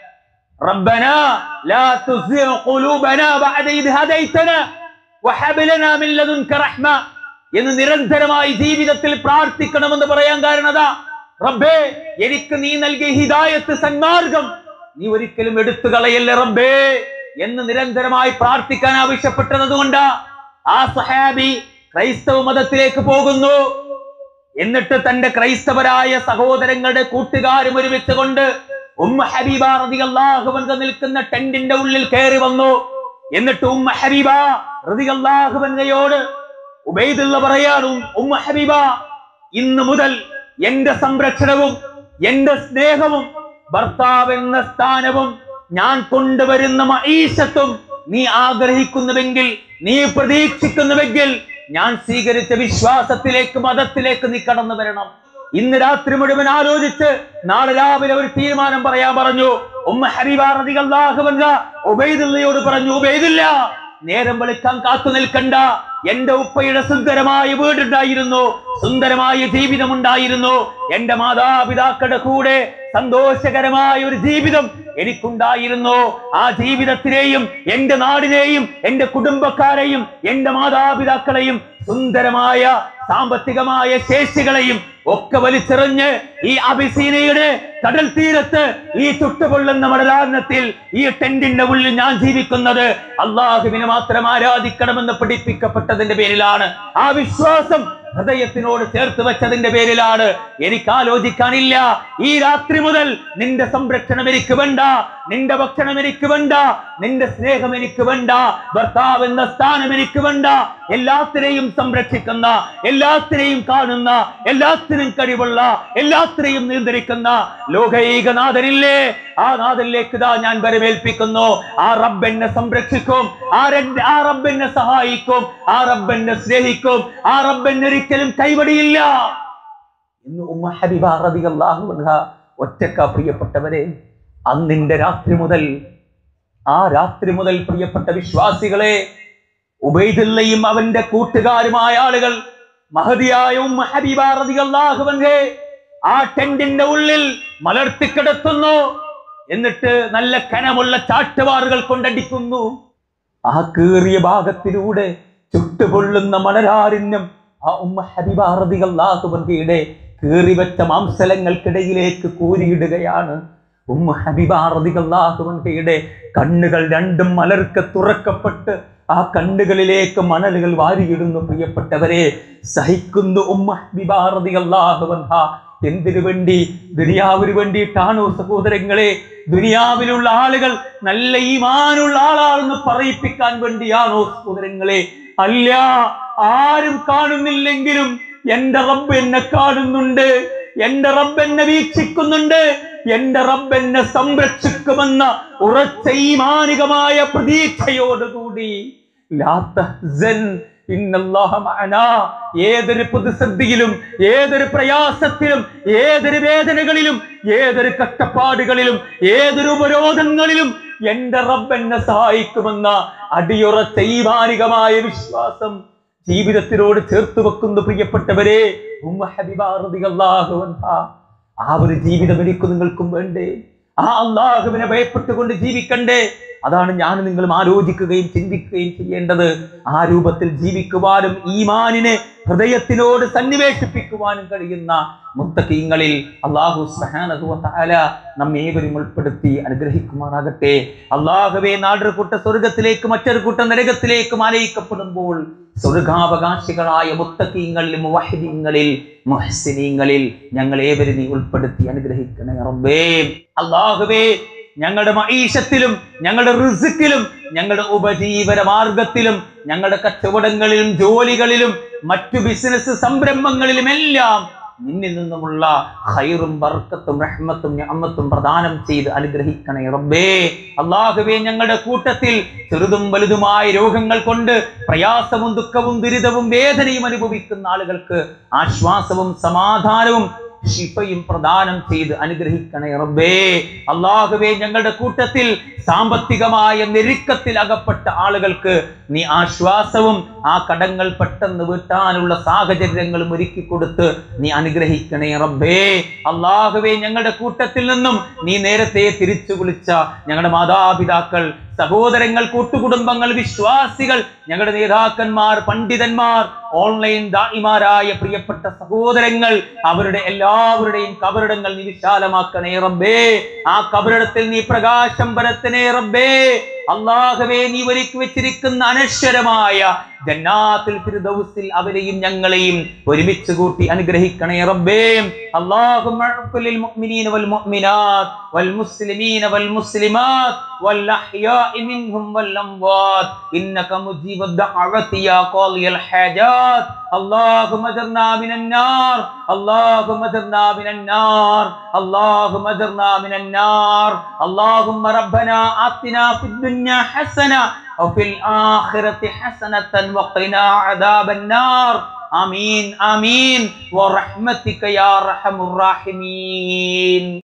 ربنا لا تزغ قلوبنا بعد إذ هديتنا وهب لنا من لدنك رحمة എന്ന് നിരന്തരമായി ജീവിതത്തിൽ പ്രാർത്ഥിക്കണമെന്ന് പറയാൻ കാരണതാ റബ്ബേ എനിക്ക് നീ നൽകിയ ഹിദായത്ത് സന്മാർഗം നീ ഒരിക്കലും എടുത്തു കളയല്ലേ റബ്ബേ എന്ന് നിരന്തരമായി പ്രാർത്ഥിക്കാൻ ആവശ്യപ്പെട്ടത് കൊണ്ടാ ആ സഹാബി ക്രൈസ്തവ മതത്തിലേക്ക് പോകുന്നു എന്നിട്ട് തന്റെ ക്രൈസ്തവരായ സഹോദരങ്ങളുടെ കൂട്ടുകാരും ഒരുമിച്ചുകൊണ്ട് ഉമ്മ ഹബീബ റളിയല്ലാഹു അൻഹ നിൽക്കുന്ന ടെന്റിന്റെ ഉള്ളിൽ കയറി വന്നു എന്നിട്ട് ഉമ്മ ഹബീബ റളിയല്ലാഹു അൻഹയോട് ഉബൈദുള്ള പറയാണ് ഉമ്മ ഹബീബ ഇന്ന് മുതൽ എന്റെ സംരക്ഷണവും എന്റെ സ്നേഹവും ഭർത്താവ് എന്ന സ്ഥാനവും ഞാൻ കൊണ്ടുവരുന്ന മഈശത്തും നീ ആഗ്രഹിക്കുന്നുവെങ്കിൽ നീ പ്രതീക്ഷിക്കുന്നുവെങ്കിൽ ഞാൻ സ്വീകരിച്ച വിശ്വാസത്തിലേക്ക് മതത്തിലേക്ക് നീ കടന്നു വരണം ഇന്ന് രാത്രി മുഴുവൻ ആലോചിച്ച് നാളെ രാവിലെ ഒരു തീരുമാനം പറയാൻ പറഞ്ഞു ഉമ്മ ഹബീബ റളിയല്ലാഹു അൻഹ ഉബൈദുള്ളയോട് പറഞ്ഞു ഉബൈദില്ല നേരം വെളുക്കാൻ കാത്തു നിൽക്കണ്ട എന്റെ ഉപ്പയുടെ സുന്ദരമായ വീടുണ്ടായിരുന്നു സുന്ദരമായ ജീവിതമുണ്ടായിരുന്നു എന്റെ മാതാപിതാക്കളുടെ കൂടെ സന്തോഷകരമായ ഒരു ജീവിതം എനിക്കുണ്ടായിരുന്നു ആ ജീവിതത്തിനെയും എന്റെ നാടിനെയും എന്റെ കുടുംബക്കാരെയും എന്റെ മാതാപിതാക്കളെയും സുന്ദരമായ സാമ്പത്തികമായ ശേഷികളെയും ഒക്കെ വലിച്ചെറിഞ്ഞ് ഈ അബിസീനയുടെ കടൽ തീരത്ത് ഈ ചുട്ടുപൊള്ളുന്ന മടലാരണത്തിൽ ഈ ടെന്റിന്റെ ഉള്ളിൽ ഞാൻ ജീവിക്കുന്നത് അള്ളാഹുവിനെ മാത്രം ആരാധിക്കണമെന്ന് പഠിപ്പിക്കപ്പെട്ടതിന്റെ പേരിലാണ് ആ വിശ്വാസം ഹൃദയത്തിനോട് ചേർത്ത് വെച്ചതിന്റെ പേരിലാണ് എനിക്ക് ആലോചിക്കാനില്ല ഈ രാത്രി മുതൽ നിന്റെ സംരക്ഷണം എനിക്ക് വേണ്ട നിന്റെ ഭക്ഷണം എനിക്ക് വേണ്ട നിന്റെ സ്നേഹം എനിക്ക് വേണ്ട ഭർത്താവ് എന്ന സ്ഥാനം എനിക്ക് വേണ്ട എല്ലാത്തിനെയും സംരക്ഷിക്കുന്ന എല്ലാത്തിനെയും കാണുന്ന എല്ലാത്തിനും കഴിവുള്ള എല്ലാത്തിനെയും നിയന്ത്രിക്കുന്ന ലോകൈകനാഥനില്ലേ ആ നാഥനിലേക്ക് ഇതാ ഞാൻ വരവേൽപ്പിക്കുന്നു ആ റബ്ബ് എന്നെ സംരക്ഷിക്കും ആ രഡ്- ആ റബ്ബ് എന്നെ സഹായിക്കും ആ റബ്ബ് എന്നെ സ്നേഹിക്കും ആ റബ്ബ് എന്നെ ഒരിക്കലും കൈവടിയില്ല ഇന്ന് ഉമ്മ ഹബീബ റളിയല്ലാഹു അൻഹ ഒറ്റക്ക പ്രിയപ്പെട്ടവരെ അന്നിന്റെ രാത്രി മുതൽ ആ രാത്രി മുതൽ പ്രിയപ്പെട്ട വിശ്വാസികളെ ഉബൈദുള്ളയും അവന്റെ കൂട്ടുകാരുമായ ആളുകൾ മഹതിയായ ഉമ്മ ഹബീബ റളിയല്ലാഹു അൻഹയെ ആ ടെന്റിന്റെ ഉള്ളിൽ മലർത്തിക്കിടത്തുന്നു എന്നിട്ട് നല്ല കനമുള്ള ചാട്ടുവാറുകൾ കൊണ്ടടിക്കുന്നു ആ കീറിയ ഭാഗത്തിലൂടെ ചുട്ടുപൊള്ളുന്ന മണരാരിന്യം ആ ഉമ്മ ഹബീബ റളിയല്ലാഹു അൻഹയുടെ കീറിവെച്ച മാംസലങ്ങൾക്കിടയിലേക്ക് കൂരിയിടുകയാണ് ഉമ്മ ഹബീബ റളിയല്ലാഹു അൻഹയുടെ കണ്ണുകൾ രണ്ടും മലർക്കെ തുറക്കപ്പെട്ട് ആ കണ്ണുകളിലേക്ക് മണലുകൾ വാരിയിടുന്നു പ്രിയപ്പെട്ടവരെ സഹിക്കുന്നു ഉമ്മ ഹബീബ റളിയല്ലാഹു അൻഹ എന്തിനു വേണ്ടി ദുനിയാവിന് വേണ്ടിയിട്ടാണോ സഹോദരങ്ങളെ ദുനിയാവിലുള്ള ആളുകൾ നല്ല ഈമാനുള്ള ആളാണെന്ന് പറയിപ്പിക്കാൻ വേണ്ടിയാണോ സഹോദരങ്ങളെ അല്ല ആരും കാണുന്നില്ലെങ്കിലും എന്റെ റബ്ബ് എന്നെ കാണുന്നുണ്ട് എന്റെ റബ്ബ് എന്നെ വീക്ഷിക്കുന്നുണ്ട് എന്റെ റബ്ബ് എന്നെ സംരക്ഷിക്കുമെന്ന ഉറച്ച ഈമാനികമായ പ്രതീക്ഷയോടുകൂടി ലാ തഹ്സൻ ഇന്നല്ലാഹ മഅനാ. ഏതൊരു പ്രതിസന്ധിയിലും ഏതൊരു പ്രയാസത്തിലും ഏതൊരു വേദനകളിലും ഏതൊരു കഷ്ടപ്പാടുകളിലും ഏതൊരു ഉപരോധങ്ങളിലും എന്റെ റബ്ബ് എന്നെ സഹായിക്കുമെന്ന അടിയുറച്ച ഈമാനികമായ വിശ്വാസം ജീവിതത്തിനോട് ചേർത്ത് വെക്കുന്ന പ്രിയപ്പെട്ടവരെ ഉമ്മ ഹബീബ റളിയല്ലാഹു അൻഹ ആ ഒരു ജീവിതം എനിക്ക് നിങ്ങൾക്കും വേണ്ടേ ആ അള്ളാഹുവിനെ ഭയപ്പെട്ടുകൊണ്ട് ജീവിക്കണ്ടേ അതാണ് ഞാൻ നിങ്ങളും ആലോചിക്കുകയും ചിന്തിക്കുകയും ചെയ്യേണ്ടത് ആ രൂപത്തിൽ ജീവിക്കുവാനും ഈമാനിനെ ഹൃദയത്തിനോട് സന്നിവേശിപ്പിക്കുവാനും കഴിയുന്ന മുത്തക്കീങ്ങളിൽ അള്ളാഹു സുബ്ഹാനഹു വ തആല നമ്മേവരും ഉൾപ്പെടുത്തി അനുഗ്രഹിക്കുമാറാകട്ടെ അള്ളാഹുവെ നാടൊരു കൂട്ട സ്വർഗത്തിലേക്ക് മറ്റൊരു കൂട്ട നരകത്തിലേക്കും ആനയിക്കപ്പെടുമ്പോൾ സ്വർഗാവകാശികളായ മുത്തക്കീങ്ങളിൽ മുവഹിദീങ്ങളിൽ മുഹസിനീങ്ങളിൽ ഞങ്ങൾ ഏവരും നീ ഉൾപ്പെടുത്തി അനുഗ്രഹിക്കണേ റബ്ബേ അള്ളാഹുവേ ഞങ്ങളുടെ മൈഷത്തിലും ഞങ്ങളുടെ റിസുക്കിലും ഞങ്ങളുടെ ഉപജീവന മാർഗത്തിലും ഞങ്ങളുടെ കച്ചവടങ്ങളിലും ജോലികളിലും മറ്റു ബിസിനസ് സംരംഭങ്ങളിലും എല്ലാം നിന്നിൽ നിന്നുമുള്ള ഹൈറും ബർക്കത്തും റഹ്മത്തും ഞമ്മത്തും പ്രദാനം ചെയ്ത് അനുഗ്രഹിക്കണേ റബ്ബേ അള്ളാഹുവേ ഞങ്ങളുടെ കൂട്ടത്തിൽ ചെറുതും വലുതുമായ രോഗങ്ങൾ കൊണ്ട് പ്രയാസവും ദുഃഖവും ദുരിതവും വേദനയും അനുഭവിക്കുന്ന ആളുകൾക്ക് ആശ്വാസവും സമാധാനവും ശിഫയും പ്രദാനം ചെയ്ത് അനുഗ്രഹിക്കണേ റബ്ബേ അള്ളാഹുവേ ഞങ്ങളുടെ കൂട്ടത്തിൽ സാമ്പത്തികമായ ഞെരുക്കത്തിൽ അകപ്പെട്ട ആളുകൾക്ക് നീ ആശ്വാസവും ആ കടങ്ങൾ പെട്ടെന്ന് വീട്ടാനുള്ള സാഹചര്യങ്ങളും ഒരുക്കി കൊടുത്ത് നീ അനുഗ്രഹിക്കണേ റബ്ബേ അള്ളാഹുവേ ഞങ്ങളുടെ കൂട്ടത്തിൽ നിന്നും നീ നേരത്തെ തിരിച്ചു വിളിച്ച ഞങ്ങളുടെ മാതാപിതാക്കൾ സഹോദരങ്ങൾ കൂട്ടുകുടുംബങ്ങൾ വിശ്വാസികൾ ഞങ്ങളുടെ നേതാക്കന്മാർ പണ്ഡിതന്മാർ ഓൺലൈൻ ദായിമാരായ പ്രിയപ്പെട്ട സഹോദരങ്ങൾ അവരുടെ എല്ലാവരുടെയും കബറിടങ്ങൾ നീ വിശാലമാക്കണേ റബ്ബേ ആ കബറിടത്തിൽ നീ പ്രകാശം പരത്തനേ റബ്ബേ അള്ളാഹുവേ നീ ഒരുക്കി വെച്ചിരിക്കുന്ന അനശ്വരമായ ജന്നാത്തിൽ ഫിർദൗസിൽ അവരെയും ഞങ്ങളെയും ഒരുമിച്ച് കൂട്ടി അനുഗ്രഹിക്കണേ റബ്ബേ اللهم اغفر للمؤمنين والمؤمنات والمسلمين والمسلمات والأحياء منهم والأموات إنك مجيب الدعوة يا قاضي الحاجات اللهم اجرنا من النار اللهم اجرنا من النار اللهم اجرنا من النار اللهم ربنا آتنا في الدنيا حسنة وفي الآخرة حسنة وقنا عذاب النار آمين آمين ورحمتك يا أرحم الراحمين